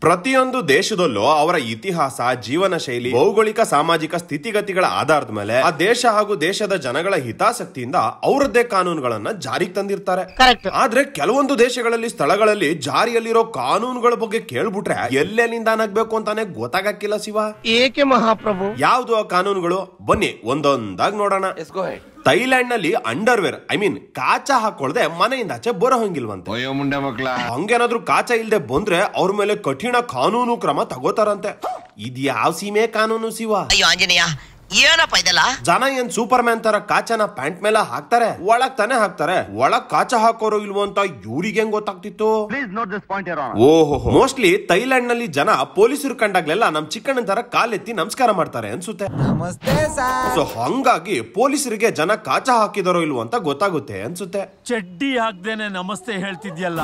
ಪ್ರತಿಯೊಂದು ದೇಶದಲ್ಲೂ ಅವರ ಇತಿಹಾಸ ಜೀವನ ಶೈಲಿ ಭೌಗೋಳಿಕ ಸಾಮಾಜಿಕ ಸ್ಥಿತಿಗತಿಗಳ ಆಧಾರದ ಮೇಲೆ ಆ ದೇಶ ಹಾಗೂ ದೇಶದ ಜನಗಳ ಹಿತಾಸಕ್ತಿಯಿಂದ ಅವರದ್ದೇ ಕಾನೂನುಗಳನ್ನ ಜಾರಿಗೆ ತಂದಿರ್ತಾರೆ ಆದ್ರೆ ಕೆಲವೊಂದು ದೇಶಗಳಲ್ಲಿ ಸ್ಥಳಗಳಲ್ಲಿ ಜಾರಿಯಲ್ಲಿರೋ ಕಾನೂನುಗಳ ಬಗ್ಗೆ ಕೇಳ್ಬಿಟ್ರೆ ಎಲ್ಲೆಲ್ಲಿಂದ ನಗ್ಬೇಕು ಅಂತಾನೆ ಗೊತ್ತಾಗಕ್ಕಿಲ್ಲ ಶಿವ ಏಕೆ ಮಹಾಪ್ರಭು ಯಾವ್ದು ಆ ಕಾನೂನುಗಳು ಬನ್ನಿ ಒಂದೊಂದಾಗಿ ನೋಡೋಣ ಥೈಲ್ಯಾಂಡ್ ನಲ್ಲಿ ಅಂಡರ್ವೇರ್ ಐ ಮೀನ್ ಕಾಚ ಹಾಕೊಳ್ದೆ ಮನೆಯಿಂದ ಆಚೆ ಬರೋ ಹಂಗಿಲ್ವಂತೆ ಅಯ್ಯೋ ಮುಂಡೆ ಮಕ್ಳ ಹಂಗೇನಾದ್ರೂ ಕಾಚ ಇಲ್ದೆ ಬಂದ್ರೆ ಅವ್ರ ಮೇಲೆ ಕಠಿಣ ಕಾನೂನು ಕ್ರಮ ತಗೋತಾರಂತೆ ಇದ್ಯಾವ ಸೀಮೆ ಕಾನೂನು ಶಿವ ಅಯ್ಯೋ ಆಂಜನೇಯ ಏನಪ್ಪ ಇದೆಲ್ಲ ಜನ ಏನ್ ಸೂಪರ್ ಮ್ಯಾನ್ ತರ ಕಾಚನ ಪ್ಯಾಂಟ್ ಮೇಲೆ ಹಾಕ್ತಾರೆ ಒಳಗ್ ತಾನೇ ಹಾಕ್ತಾರೆ ಒಳಗ್ ಕಾಚ ಹಾಕೋರೋ ಇಲ್ವೋ ಅಂತ ಇವ್ರಿಗೆ ಹೆಂಗ್ ಗೊತ್ತಾಗ್ತಿತ್ತು ಓಹೋ ಮೋಸ್ಟ್ಲಿ ಥೈಲ್ಯಾಂಡ್ ನಲ್ಲಿ ಜನ ಪೊಲೀಸರು ಕಂಡಾಗ್ಲೆಲ್ಲ ನಮ್ ಚಿಕ್ಕಣ್ಣನ ತರ ಕಾಲೆತ್ತಿ ನಮಸ್ಕಾರ ಮಾಡ್ತಾರೆ ಅನ್ಸುತ್ತೆ ಸೊ ಹಂಗಾಗಿ ಪೊಲೀಸರಿಗೆ ಜನ ಕಾಚ ಹಾಕಿದಾರೋ ಇಲ್ವೋ ಅಂತ ಗೊತ್ತಾಗುತ್ತೆ ಅನ್ಸುತ್ತೆ ಚಡ್ಡಿ ಹಾಕ್ದೇನೆ ನಮಸ್ತೆ ಹೇಳ್ತಿದ್ಯಲ್ಲ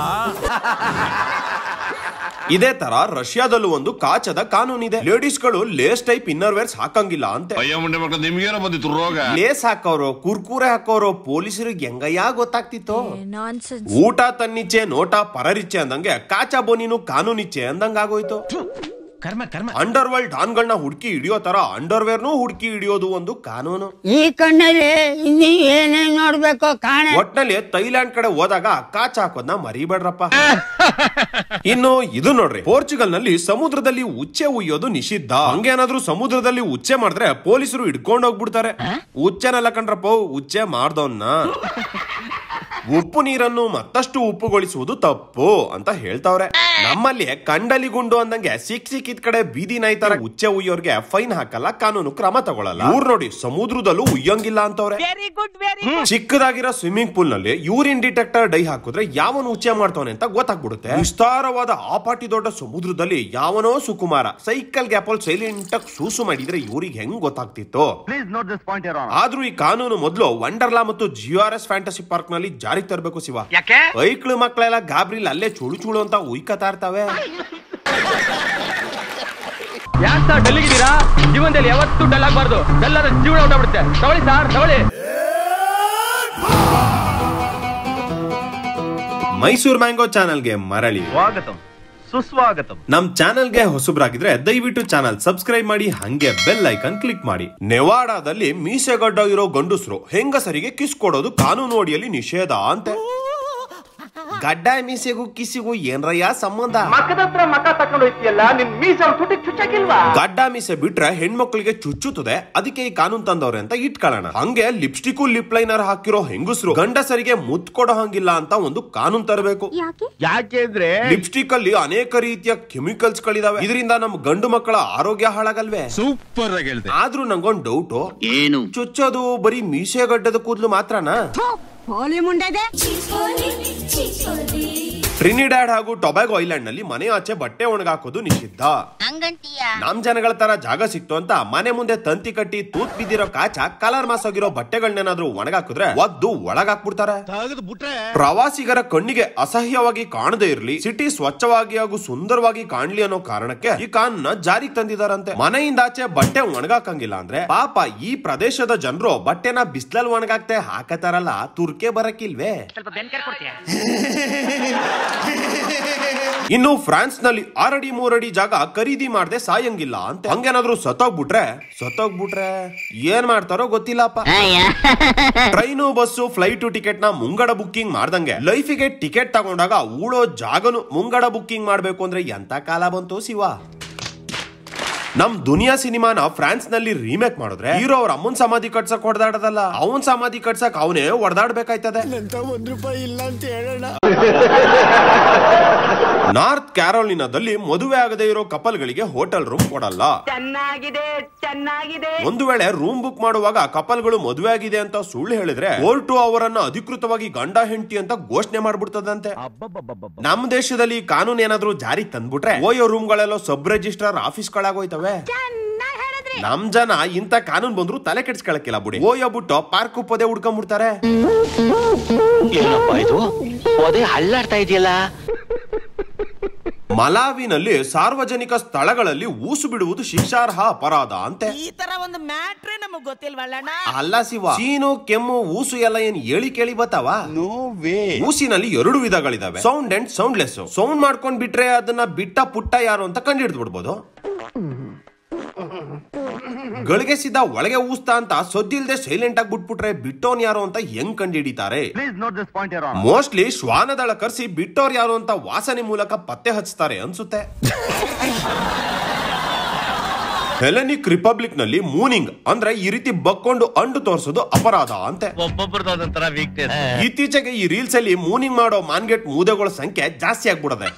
ಇದೇ ತರ ರಷ್ಯಾದಲ್ಲೂ ಒಂದು ಕಾಚದ ಕಾನೂನಿದೆ ಲೇಡೀಸ್ ಗಳು ಲೇಸ್ ಟೈಪ್ ಇನ್ನರ್ ವೇರ್ಸ್ ಹಾಕಂಗಿಲ್ಲ ಅಂತೆ ಅಯ್ಯೋ ಮುಂಡೆ ಮಕ್ಳ ನಿಮ್ಗೇನೋ ಬಂದಿತ್ತು ರೋಗ ಲೇಸ್ ಹಾಕೋರು ಕುರ್ಕುರೆ ಹಾಕೋರು ಪೊಲೀಸರಿಗೆ ಹೆಂಗಯ್ಯ ಗೊತ್ತಾಗ್ತಿತ್ತು ನಾನ್ಸೆನ್ಸ್ ಊಟ ತನ್ನಿಚ್ಚೆ ನೋಟ ಪರರಿಚ್ಚೆ ಅಂದಂಗೆ ಕಾಚಾ ಬೋನಿನು ಕಾನೂನಿಚ್ಚೆ ಅಂದಂಗ ಆಗೋಯ್ತು ಕರ್ಮ ಕರ್ಮ ಅಂಡರ್ ವರ್ಲ್ಡ್ ಡಾನ್ಗಳನ್ನ ಹುಡುಕಿ ಹಿಡಿಯೋ ತರ ಅಂಡರ್ವೇರ್ನು ಹುಡುಕಿ ಹಿಡಿಯೋದು ಒಂದು ಕಾನೂನು ಈ ಕಣ್ಣಲ್ಲಿ ಇನ್ನು ಏನೇನ್ ನೋಡ್ಬೇಕು ಕಾಣ ಒಟ್ನಲ್ಲಿ ಥೈಲ್ಯಾಂಡ್ ಕಡೆ ಹೋದಾಗ ಕಾಚ ಹಾಕೋದ್ನ ಮರಿಬೇಡ್ರಪ್ಪ ಇನ್ನು ಇದು ನೋಡ್ರಿ ಪೋರ್ಚುಗಲ್ ನಲ್ಲಿ ಸಮುದ್ರದಲ್ಲಿ ಉಚ್ಚೆ ಉಯ್ಯೋದು ನಿಷಿದ್ಧ ಹಂಗೇನಾದ್ರೂ ಸಮುದ್ರದಲ್ಲಿ ಉಚ್ಚೆ ಮಾಡಿದ್ರೆ ಪೊಲೀಸರು ಹಿಡ್ಕೊಂಡು ಹೋಗ್ಬಿಡ್ತಾರೆ ಉಚ್ಚೆನಲ್ಲ ಕಣ್ರಪ್ಪ ಉಚ್ಚೆ ಮಾಡ್ದವನ್ನ ಉಪ್ಪು ನೀರನ್ನು ಮತ್ತಷ್ಟು ಉಪ್ಪುಗೊಳಿಸುವುದು ತಪ್ಪು ಅಂತ ಹೇಳ್ತಾವ್ರೆ ನಮ್ಮಲ್ಲಿ ಕಂಡಲಿ ಗುಂಡು ಅಂದಂಗೆ ಸಿಕ್ ಸಿಕ್ಕಿದ ಕಡೆ ಬೀದಿ ನಾಯಿ ತರ ಉಚ್ಚೆ ಉಯ್ಯೋರ್ಗೆ ಫೈನ್ ಹಾಕಲ್ಲ ಕಾನೂನು ಕ್ರಮ ತಗೊಳಲ್ಲ ಇವ್ರು ನೋಡಿ ಸಮುದ್ರದಲ್ಲೂ ಉಯ್ಯಂಗಿಲ್ಲ ಅಂತವ್ರೆ ಚಿಕ್ಕದಾಗಿರೋ ಸ್ವಿಮ್ಮಿಂಗ್ ಪೂಲ್ ನಲ್ಲಿ ಯೂರಿನ್ ಡಿಟೆಕ್ಟರ್ ಡೈ ಹಾಕಿದ್ರೆ ಯಾವನು ಉಚ್ಚೆ ಮಾಡ್ತಾವನೆ ಅಂತ ಗೊತ್ತಾಗ್ಬಿಡುತ್ತೆ ವಿಸ್ತಾರವಾದ ಆಪಾಟಿ ದೊಡ್ಡ ಸಮುದ್ರದಲ್ಲಿ ಯಾವನೋ ಸುಕುಮಾರ ಸೈಕಲ್ ಗ್ಯಾಪ್ ಅಲ್ಲಿ ಸೈಲೆಂಟ್ ಆಗಿ ಸೂಸು ಮಾಡಿದ್ರೆ ಇವ್ರಿಗೆ ಹೆಂಗ್ ಗೊತ್ತಾಗ್ತಿತ್ತು ಆದ್ರೂ ಈ ಕಾನೂನು ಮೊದಲು ವಂಡರ್ಲಾ ಮತ್ತು G R S fantasy park ನಲ್ಲಿ ಜಾರಿಗೆ ತರಬೇಕು ಶಿವ ಐಕ್ಳು ಮಕ್ಕಳೆಲ್ಲ ಗಾಬ್ರಿಲ್ ಅಲ್ಲೇ ಚುಳು ಚುಳು ಅಂತ ಉಯ್ಕತಾ ಇರ್ತಾವೆ ಯಾಕೆ ಸರ್ ಡಲ್ಲಿಗಿದ್ದೀರಾ ಜೀವನದಲ್ಲಿ ಯಾವತ್ತೂ ಡಲ್ ಆಗಬಾರ್ದು ಡಲ್ ಆದ್ರೆ ಜೀವನ ಹೊಟ್ಟಬಿಡುತ್ತೆ ತಗೊಳ್ಳಿ ಸರ್ ತಗೊಳ್ಳಿ ಮೈಸೂರ್ ಮ್ಯಾಂಗೋ ಚಾನಲ್ಗೆ ಮರಳಿ ಸ್ವಾಗತಂ ಸುಸ್ವಾಗತಂ ನಮ್ ಚಾನೆಲ್ಗೆ ಹೊಸಬ್ರಾಗಿದ್ರೆ ದಯವಿಟ್ಟು ಚಾನಲ್ ಸಬ್ಸ್ಕ್ರೈಬ್ ಮಾಡಿ ಹಂಗೆ ಬೆಲ್ ಐಕನ್ ಕ್ಲಿಕ್ ಮಾಡಿ ನೆವಾಡಾದಲ್ಲಿ ಮೀಸೆಗಡ್ಡ ಇರೋ ಗಂಡಸರು ಹೆಂಗಸರಿಗೆ ಕಿಸ್ ಕೊಡೋದು ಕಾನೂನು ಅಡಿಯಲ್ಲಿ ನಿಷೇಧ ಅಂತೆ ಗಡ್ಡ ಮೀಸೆಗೂ ಕಿಸಿಗೂ ಏನ್ರಯ್ಯ ಸಂಬಂಧ ಮಕ್ಕದ ಹತ್ರ ಮಕ್ಕ ತಕೊಂಡು ಹೋಯ್ತಿಯಲ್ಲ ನಿನ್ ಮೀಸ ತುಟಿ ಚುಚ್ಚಾಕಿಲ್ವಾ ಗಡ್ಡ ಮೀಸೆ ಬಿಟ್ರೆ ಹೆಣ್ಮಕ್ಳಿಗೆ ಚುಚ್ಚುತ್ತದೆ ಅದಕ್ಕೆ ಈ ಕಾನೂನ್ ತಂದವ್ರೆ ಅಂತ ಇಟ್ಕೊಳ್ಳೋಣ ಹಂಗೆ ಲಿಪ್ಸ್ಟಿಕ್ ಲಿಪ್ ಲೈನರ್ ಹಾಕಿರೋ ಹೆಂಗಸರು ಗಂಡಸರಿಗೆ ಮುತ್ ಕೊಡೋ ಹಂಗಿಲ್ಲ ಅಂತ ಒಂದು ಕಾನೂನ್ ತರಬೇಕು ಯಾಕೆ ಯಾಕೆ ಅಂದ್ರೆ ಲಿಪ್ಸ್ಟಿಕ್ ಅಲ್ಲಿ ಅನೇಕ ರೀತಿಯ ಕೆಮಿಕಲ್ಸ್ ಗಳಿದಾವೆ ಇದರಿಂದ ನಮ್ ಗಂಡು ಮಕ್ಕಳ ಆರೋಗ್ಯ ಹಾಳಾಗಲ್ವೇ ಸೂಪರ್ ಆಗಿ ಹೇಳ್ದೆ ಆದ್ರೂ ನಂಗೊಂದ್ ಡೌಟ್ ಏನು ಚುಚ್ಚೋದು ಬರೀ ಮೀಸೆಗಡ್ಡದ ಕೂದಲು ಮಾತ್ರನಾ ಹೋಲಿ ಮುಂಡೆದೆ ಟ್ರಿನಿಡ್ಯಾಡ್ ಹಾಗೂ ಟೊಬ್ಯಾಗೋ ಐಲ್ಯಾಂಡ್ ನಲ್ಲಿ ಮನೆ ಆಚೆ ಬಟ್ಟೆ ಒಣಗಾಕೋದು ನಿಷಿದ್ಧ ಹಂಗಂತೀಯ ನಮ್ ಜನಗಳ ತರ ಜಾಗ ಸಿಕ್ತು ಅಂತ ಮನೆ ಮುಂದೆ ತಂತಿ ಕಟ್ಟಿ ತೂತ್ ಬಿದ್ದಿರೋ ಕಾಚ ಕಲರ್ ಮಾಸೋಗಿರೋ ಬಟ್ಟೆಗಳನ್ನೇನಾದ್ರೂ ಒಣಗಾಕಿದ್ರೆ ಒದ್ದು ಒಳಗಾಕ್ಬಿಡ್ತಾರೆ ತೆಗೆದು ಬಿಟ್ರೆ ಪ್ರವಾಸಿಗರ ಕಣ್ಣಿಗೆ ಅಸಹ್ಯವಾಗಿ ಕಾಣದೇ ಇರ್ಲಿ ಸಿಟಿ ಸ್ವಚ್ಛವಾಗಿ ಹಾಗೂ ಸುಂದರವಾಗಿ ಕಾಣ್ಲಿ ಅನ್ನೋ ಕಾರಣಕ್ಕೆ ಈ ಕಾನೂನ ಜಾರಿಗೆ ತಂದಿದಾರಂತೆ ಮನೆಯಿಂದ ಆಚೆ ಬಟ್ಟೆ ಒಣಗಾಕಂಗಿಲ್ಲ ಅಂದ್ರೆ ಪಾಪ ಈ ಪ್ರದೇಶದ ಜನರು ಬಟ್ಟೆನ ಬಿಸ್ಲಲ್ಲಿ ಒಣಗಾಕ್ತೆ ಹಾಕತಾರಲ್ಲ ತುರ್ಕೆ ಬರಕಿಲ್ವೇ ಇನ್ನು ಫ್ರಾನ್ಸ್ ನಲ್ಲಿ ಆರಡಿ ಮೂರಡಿ ಜಾಗ ಖರೀದಿ ಮಾಡದೆ ಸಾಯಂಗಿಲ್ಲ ಅಂತ ಹಂಗೇನಾದ್ರೂ ಸತ್ತೋಗ್ಬಿಟ್ರೆ ಸತ್ತೋಗ್ಬಿಟ್ರೆ ಏನ್ ಮಾಡ್ತಾರೋ ಗೊತ್ತಿಲ್ಲಪ್ಪ ಟ್ರೈನು ಬಸ್ಸು ಫ್ಲೈಟ್ ಟಿಕೆಟ್ ನ ಮುಂಗಡ ಬುಕ್ಕಿಂಗ್ ಮಾಡ್ದಂಗೆ ಲೈಫಿಗೆ ಟಿಕೆಟ್ ತಗೊಂಡಾಗ ಉಳೋ ಜಾಗನು ಮುಂಗಡ ಬುಕ್ಕಿಂಗ್ ಮಾಡ್ಬೇಕು ಅಂದ್ರೆ ಎಂತ ಕಾಲ ಬಂತು ಶಿವ ನಮ್ ದುನಿಯಾ ಸಿನಿಮಾನ ಫ್ರಾನ್ಸ್ ನಲ್ಲಿ ರೀಮೇಕ್ ಮಾಡಿದ್ರೆ ಹೀರೋ ಅವ್ರ ಅಮ್ಮನ್ ಸಮಾಧಿ ಕಟ್ಸಕ್ ಹೊಡೆದಾಡದಲ್ಲ ಅವನ್ ಸಮಾಧಿ ಕಟ್ಸಕ್ ಅವನೇ ಹೊಡೆದಾಡ್ಬೇಕಾಯ್ತದೆ ಒಂದ್ ರೂಪಾಯಿ ಇಲ್ಲ ಅಂತ ಹೇಳೋಣ ನಾರ್ತ್ ಕ್ಯಾರೋಲಿನಾದಲ್ಲಿ ಮದುವೆ ಆಗದೆ ಇರೋ ಕಪಲ್ಗಳಿಗೆ ಹೋಟೆಲ್ ರೂಮ್ ಕೊಡಲ್ಲ ಚೆನ್ನಾಗಿದೆ ಚೆನ್ನಾಗಿದೆ ಒಂದು ವೇಳೆ ರೂಮ್ ಬುಕ್ ಮಾಡುವಾಗ ಕಪಲ್ಗಳು ಮದುವೆ ಆಗಿದೆ ಅಂತ ಸುಳ್ಳು ಹೇಳಿದ್ರೆ ಕೋರ್ಟು ಅವರನ್ನ ಅಧಿಕೃತವಾಗಿ ಗಂಡ ಹೆಂಡತಿ ಅಂತ ಘೋಷಣೆ ಮಾಡ್ಬಿಡ್ತದಂತೆ ನಮ್ಮ ದೇಶದಲ್ಲಿ ಈ ಕಾನೂನು ಏನಾದ್ರೂ ಜಾರಿ ತಂದ್ಬಿಟ್ರೆ ಓಯೋ ರೂಮ್ ಗಳೆಲ್ಲ ಸಬ್ ರಿಜಿಸ್ಟ್ರಾರ್ ಆಫೀಸ್ ಗಳಾಗೋಯ್ತವೆ ನಮ್ ಜನ ಇಂತ ಕಾನೂನ್ ಬಂದ್ರು ತಲೆ ಕೆಡ್ಸ್ಕೊಳಕ್ಕಿಲ್ಲ ಬಿಡಿ ಓಯೋ ಬಿಟ್ಟು ಪಾರ್ಕ್ ಪೊದೆ ಹುಡ್ಕೊಂಡ್ಬಿಡ್ತಾರೆ ಏನಪ್ಪ ಇದು ಪೊದೆ ಹಳ್ಳಾಡ್ತಾ ಇದೆಯಲ್ಲ ಮಲಾವಿನಲ್ಲಿ ಸಾರ್ವಜನಿಕ ಸ್ಥಳಗಳಲ್ಲಿ ಊಸು ಬಿಡುವುದು ಶಿಕ್ಷಾರ್ಹ ಅಪರಾಧ ಅಂತೆ ಈ ತರ ಒಂದು ಮ್ಯಾಟ್ರೇ ನಮಗ್ ಗೊತ್ತಿಲ್ವಲ್ಲಣ್ಣ ಅಲ್ಲ ಶಿವ ಚೀನು ಕೆಮ್ಮು ಊಸು ಎಲ್ಲ ಏನ್ ಹೇಳಿ ಕೇಳಿ ಬತ್ತಾವ ಊಸಿನಲ್ಲಿ ಎರಡು ವಿಧಗಳಿದಾವೆ ಸೌಂಡ್ ಅಂಡ್ ಸೌಂಡ್ಲೆಸ್ ಸೌಂಡ್ ಮಾಡ್ಕೊಂಡ್ ಬಿಟ್ರೆ ಅದನ್ನ ಬಿಟ್ಟ ಪುಟ್ಟ ಯಾರು ಅಂತ ಕಂಡು ಹಿಡಿದು ಬಿಡ್ಬೋದು ಗಳಿಗೆ ಸಿದ್ದ ಒಳಗೆ ಊಸ್ತಾ ಅಂತ ಸದ್ದಿಲ್ದೆ ಸೈಲೆಂಟ್ ಆಗಿ ಬಿಟ್ಬಿಟ್ರೆ ಬಿಟ್ಟೋನ್ ಯಾರು ಅಂತ ಹೆಂಗ್ ಕಂಡು ಹಿಡಿತಾರೆ ಪ್ಲೀಸ್ ನೋಟ್ ದಿಸ್ ಪಾಯಿಂಟ್ ಇರೋ ಮೋಸ್ಟ್ಲಿ ಶ್ವಾನದಳ ಕರ್ಸಿ ಬಿಟ್ಟೋರ್ ಯಾರು ಅಂತ ವಾಸನೆ ಮೂಲಕ ಪತ್ತೆ ಹಚ್ತಾರೆ ಅನ್ಸುತ್ತೆ ಹೆಲೆನಿಕ್ ರಿಪಬ್ಲಿಕ್ ನಲ್ಲಿ ಮೂನಿಂಗ್ ಅಂದ್ರೆ ಈ ರೀತಿ ಬಕ್ಕೊಂಡು ಅಂಡು ತೋರಿಸೋದು ಅಪರಾಧ ಅಂತೆ ಒಬ್ಬೊಬ್ರದ್ದು ಒಂದೊಂಥರ ವೀಕ್ನೆಸ್ ಇತ್ತೀಚೆಗೆ ಈ ರೀಲ್ಸ್ ಅಲ್ಲಿ ಮೂನಿಂಗ್ ಮಾಡೋ ಮಾನ್ಗೆಟ್ ಮೂದೆಗಳ ಸಂಖ್ಯೆ ಜಾಸ್ತಿ ಆಗ್ಬಿಡದೆ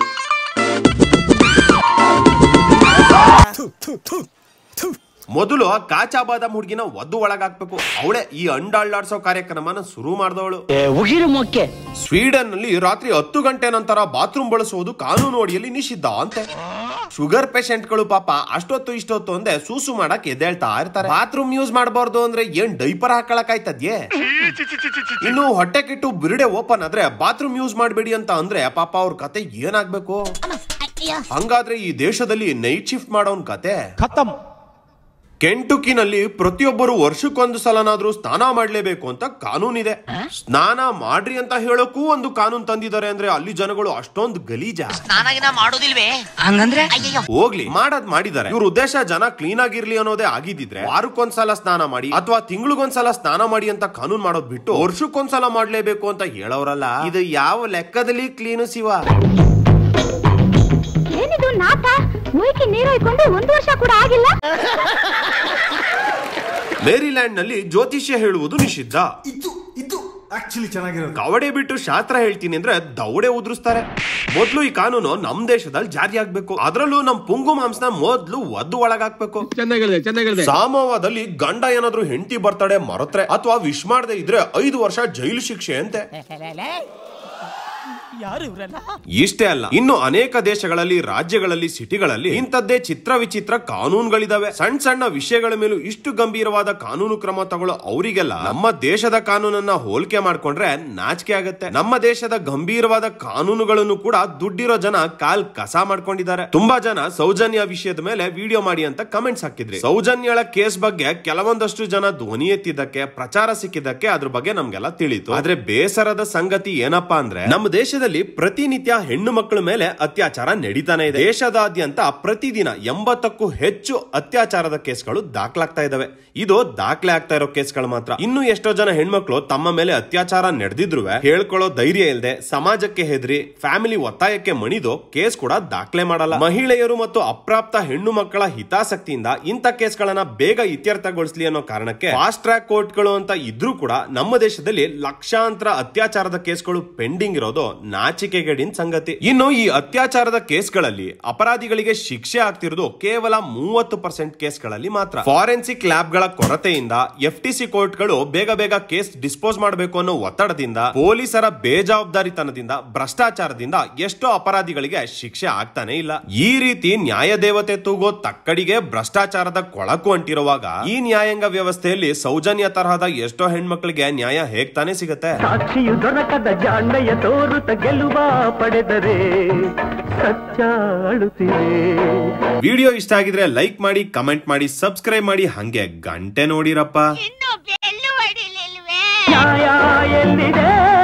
ಮೊದಲು ಆ ಕಾಚಾ ಬಾದಾಮ್ ಹುಡುಗಿನ ಒದ್ದು ಒಳಗಾಕ್ಬೇಕು ಅವಳೆ ಈ ಅಂಡಾಳ್ಳಾಡ್ಸೋ ಕಾರ್ಯಕ್ರಮನ ಶುರು ಮಾಡಿದವಳು ಉಗಿರು ಮೊಕ್ಕೆ ಸ್ವೀಡನ್ ನಲ್ಲಿ ರಾತ್ರಿ ಹತ್ತು ಗಂಟೆ ನಂತರ ಬಾತ್ರೂಮ್ ಬಳಸುವುದು ಕಾನೂನು ಅಡಿಯಲ್ಲಿ ನಿಷಿದ್ಧ ಅಂತೆ ಶುಗರ್ ಪೇಷಂಟ್ಗಳು ಪಾಪ ಅಷ್ಟೊತ್ತು ಇಷ್ಟೊತ್ತು ಅಂದೆ ಸೂಸು ಮಾಡಕ್ ಎದ್ದೇಳ್ತಾ ಇರ್ತಾರೆ ಬಾತ್ರೂಮ್ ಯೂಸ್ ಮಾಡಬಾರ್ದು ಅಂದ್ರೆ ಏನ್ ಡೈಪರ್ ಹಾಕೊಳಕ್ ಆಯ್ತದ್ಯೆ ಇನ್ನು ಹೊಟ್ಟೆ ಕಿಟ್ಟು ಬಿರುಡೆ ಓಪನ್ ಆದ್ರೆ ಬಾತ್ರೂಮ್ ಯೂಸ್ ಮಾಡಬೇಡಿ ಅಂತ ಅಂದ್ರೆ ಪಾಪ ಅವ್ರ ಕತೆ ಏನಾಗ್ಬೇಕು ಹಂಗಾದ್ರೆ ಈ ದೇಶದಲ್ಲಿ ನೈಟ್ ಶಿಫ್ಟ್ ಮಾಡೋನ್ ಕತೆ ಖತಮ್ ಕೆಂಟುಕಿನಲ್ಲಿ ಪ್ರತಿಯೊಬ್ಬರು ವರ್ಷಕ್ಕೊಂದು ಸಲನಾದ್ರೂ ಸ್ನಾನ ಮಾಡ್ಲೇಬೇಕು ಅಂತ ಕಾನೂನಿದೆ ಸ್ನಾನ ಮಾಡ್ರಿ ಅಂತ ಹೇಳೋಕ್ಕೂ ಒಂದು ಕಾನೂನು ತಂದಿದ್ದಾರೆ ಅಂದ್ರೆ ಅಲ್ಲಿ ಜನಗಳು ಅಷ್ಟೊಂದು ಗಲೀಜ ಸ್ನಾನಾಗಿನ ಮಾಡೋದಿಲ್ವೇ ಹಂಗಂದ್ರೆ ಅಯ್ಯಯ್ಯೋ ಹೋಗ್ಲಿ ಮಾಡದ್ ಮಾಡಿದ್ದಾರೆ ಇವ್ರ ಉದ್ದೇಶ ಜನ ಕ್ಲೀನ್ ಆಗಿರ್ಲಿ ಅನ್ನೋದೇ ಆಗಿದ್ದಿದ್ರೆ ವಾರಕ್ಕೊಂದ್ಸಲ ಸ್ನಾನ ಮಾಡಿ ಅಥವಾ ತಿಂಗಳಿಗೊಂದ್ಸಲ ಸ್ನಾನ ಮಾಡಿ ಅಂತ ಕಾನೂನು ಮಾಡೋದ್ ಬಿಟ್ಟು ವರ್ಷಕ್ಕೊಂದ್ಸಲ ಮಾಡ್ಲೇಬೇಕು ಅಂತ ಹೇಳೋರಲ್ಲ ಇದು ಯಾವ ಲೆಕ್ಕದಲ್ಲಿ ಕ್ಲೀನು ಶಿವ ಏನಿದು ನಾಟ ಮೂಯ್ಕೆ ನೀರು ಇಟ್ಕೊಂಡು ಒಂದು ವರ್ಷ ಕೂಡ ಆಗಿಲ್ಲ ಮೇರಿಲ್ಯಾಂಡ್ ನಲ್ಲಿ ಜ್ಯೋತಿಷ್ಯ ಹೇಳುವುದು ನಿಷಿದ್ಧ ಇದು ಇದು ಆಕ್ಚುಲಿ ಚೆನ್ನಾಗಿರೋದು ಕವಡೆ ಬಿಟ್ಟು ಶಾಸ್ತ್ರ ಹೇಳ್ತೀನಿ ಅಂದ್ರೆ ದೌಡೆ ಉದುರಿಸ್ತಾರೆ ಮೊದ್ಲು ಈ ಕಾನೂನು ನಮ್ ದೇಶದಲ್ಲಿ ಜಾರಿ ಆಗ್ಬೇಕು ಅದ್ರಲ್ಲೂ ನಮ್ ಪುಂಗು ಮಾಂಸನ ಮೊದ್ಲು ಒದ್ದು ಒಳಗಾಕ್ಬೇಕು ಚೆನ್ನಾಗಿದೆ ಚೆನ್ನಾಗಿದೆ ಸಾಮೋವಾದಲ್ಲಿ ಗಂಡ ಏನಾದ್ರೂ ಹೆಂಡತಿ ಬರ್ತಡೆ ಮರತ್ರೆ ಅಥವಾ ವಿಶ್ ಮಾಡದೆ ಇದ್ರೆ ಐದು ವರ್ಷ ಜೈಲು ಶಿಕ್ಷೆ ಅಂತೆ ಯಾರು ಇವ್ರಲ್ಲ ಇಷ್ಟೇ ಅಲ್ಲ ಇನ್ನು ಅನೇಕ ದೇಶಗಳಲ್ಲಿ ರಾಜ್ಯಗಳಲ್ಲಿ ಸಿಟಿಗಳಲ್ಲಿ ಇಂಥದ್ದೇ ಚಿತ್ರ ವಿಚಿತ್ರ ಕಾನೂನುಗಳಿದಾವೆ ಸಣ್ಣ ಸಣ್ಣ ವಿಷಯಗಳ ಮೇಲೂ ಇಷ್ಟು ಗಂಭೀರವಾದ ಕಾನೂನು ಕ್ರಮ ತಗೊಳ್ಳೋ ಅವರಿಗೆಲ್ಲ ನಮ್ಮ ದೇಶದ ಕಾನೂನನ್ನ ಹೋಲಿಕೆ ಮಾಡ್ಕೊಂಡ್ರೆ ನಾಚಿಕೆ ಆಗತ್ತೆ ನಮ್ಮ ದೇಶದ ಗಂಭೀರವಾದ ಕಾನೂನುಗಳನ್ನು ಕೂಡ ದುಡ್ಡಿರೋ ಜನ ಕಾಲ್ ಕಸ ಮಾಡ್ಕೊಂಡಿದ್ದಾರೆ ತುಂಬಾ ಜನ ಸೌಜನ್ಯ ವಿಷಯದ ಮೇಲೆ ವಿಡಿಯೋ ಮಾಡಿ ಅಂತ ಕಮೆಂಟ್ಸ್ ಹಾಕಿದ್ರಿ ಸೌಜನ್ಯಳ ಕೇಸ್ ಬಗ್ಗೆ ಕೆಲವೊಂದಷ್ಟು ಜನ ಧ್ವನಿ ಎತ್ತಿದ್ದಕ್ಕೆ ಪ್ರಚಾರ ಸಿಕ್ಕಿದ್ದಕ್ಕೆ ಅದ್ರ ಬಗ್ಗೆ ನಮ್ಗೆಲ್ಲ ತಿಳಿತು ಆದ್ರೆ ಬೇಸರದ ಸಂಗತಿ ಏನಪ್ಪಾ ಅಂದ್ರೆ ನಮ್ಮ ದೇಶದಲ್ಲಿ ಪ್ರತಿನಿತ್ಯ ಹೆಣ್ಣು ಮಕ್ಕಳ ಮೇಲೆ ಅತ್ಯಾಚಾರ ನಡೀತಾನೆ ಇದೆ ದೇಶದಾದ್ಯಂತ ಪ್ರತಿದಿನ ಎಂಬತ್ತಕ್ಕೂ ಹೆಚ್ಚು ಅತ್ಯಾಚಾರದ ಕೇಸ್ಗಳು ದಾಖಲಾಗ್ತಾ ಇದಾವೆ ಇದು ದಾಖಲೆ ಆಗ್ತಾ ಇರೋ ಕೇಸ್ಗಳು ಮಾತ್ರ ಇನ್ನು ಎಷ್ಟೋ ಜನ ಹೆಣ್ಮಕ್ಳು ತಮ್ಮ ಮೇಲೆ ಅತ್ಯಾಚಾರ ನಡೆದಿದ್ರು ಹೇಳ್ಕೊಳ್ಳೋ ಧೈರ್ಯ ಇಲ್ಲದೆ ಸಮಾಜಕ್ಕೆ ಹೆದರಿ ಫ್ಯಾಮಿಲಿ ಒತ್ತಾಯಕ್ಕೆ ಮಣಿದು ಕೇಸ್ ಕೂಡ ದಾಖಲೆ ಮಾಡಲ್ಲ ಮಹಿಳೆಯರು ಮತ್ತು ಅಪ್ರಾಪ್ತ ಹೆಣ್ಣು ಮಕ್ಕಳ ಹಿತಾಸಕ್ತಿಯಿಂದ ಇಂಥ ಕೇಸ್ಗಳನ್ನ ಬೇಗ ಇತ್ಯರ್ಥಗೊಳಿಸ್ಲಿ ಅನ್ನೋ ಕಾರಣಕ್ಕೆ ಫಾಸ್ಟ್ ಟ್ರ್ಯಾಕ್ ಕೋರ್ಟ್ಗಳು ಅಂತ ಇದ್ರೂ ಕೂಡ ನಮ್ಮ ದೇಶದಲ್ಲಿ ಲಕ್ಷಾಂತರ ಅತ್ಯಾಚಾರದ ಕೇಸ್ಗಳು ಪೆಂಡಿಂಗ್ ಇರೋದು ನಾಚಿಕೆಗೇಡಿನ ಸಂಗತಿ ಇನ್ನು ಈ ಅತ್ಯಾಚಾರದ ಕೇಸ್ಗಳಲ್ಲಿ ಅಪರಾಧಿಗಳಿಗೆ ಶಿಕ್ಷೆ ಆಗ್ತಿರೋದು ಕೇವಲ ಮೂವತ್ತು ಪರ್ಸೆಂಟ್ ಕೇಸ್ಗಳಲ್ಲಿ ಮಾತ್ರ ಫಾರೆನ್ಸಿಕ್ ಲ್ಯಾಬ್ಗಳ ಕೊರತೆಯಿಂದ ಎಫ್ ಟಿ ಸಿ ಕೋರ್ಟ್ಗಳು ಬೇಗ ಬೇಗ ಕೇಸ್ ಡಿಸ್ಪೋಸ್ ಮಾಡಬೇಕು ಅನ್ನೋ ಒತ್ತಡದಿಂದ ಪೊಲೀಸರ ಬೇಜವಾಬ್ದಾರಿತನದಿಂದ ಭ್ರಷ್ಟಾಚಾರದಿಂದ ಎಷ್ಟೋ ಅಪರಾಧಿಗಳಿಗೆ ಶಿಕ್ಷೆ ಆಗ್ತಾನೆ ಇಲ್ಲ ಈ ರೀತಿ ನ್ಯಾಯ ದೇವತೆ ತೂಗೋ ತಕ್ಕಡಿಗೆ ಭ್ರಷ್ಟಾಚಾರದ ಕೊಳಕು ಅಂಟಿರುವಾಗ ಈ ನ್ಯಾಯಾಂಗ ವ್ಯವಸ್ಥೆಯಲ್ಲಿ ಸೌಜನ್ಯ ತರಹದ ಎಷ್ಟೋ ಹೆಣ್ಮಕ್ಳಿಗೆ ನ್ಯಾಯ ಹೇಗ್ ತಾನೇ ಸಿಗತ್ತೆ ಸಾಕ್ಷಿಯು ದೊರಕದ ಜಾಣ್ಮೆಯ ತೋರುತ್ತ ಗೆಲುವ ಪಡೆದರೆ ಸತ್ಯ ಅಳುತ್ತಿದೆ ವಿಡಿಯೋ ಇಷ್ಟ ಆಗಿದ್ರೆ ಲೈಕ್ ಮಾಡಿ ಕಮೆಂಟ್ ಮಾಡಿ ಸಬ್ಸ್ಕ್ರೈಬ್ ಮಾಡಿ ಹಂಗೆ ಗಂಟೆ ನೋಡಿರಪ್ಪ ಇನ್ನು ಬೆಲ್ಲು ಹೊಡಿಲಿಲ್ವೇ ನ್ಯಾಯ ಎಲ್ಲಿದೆ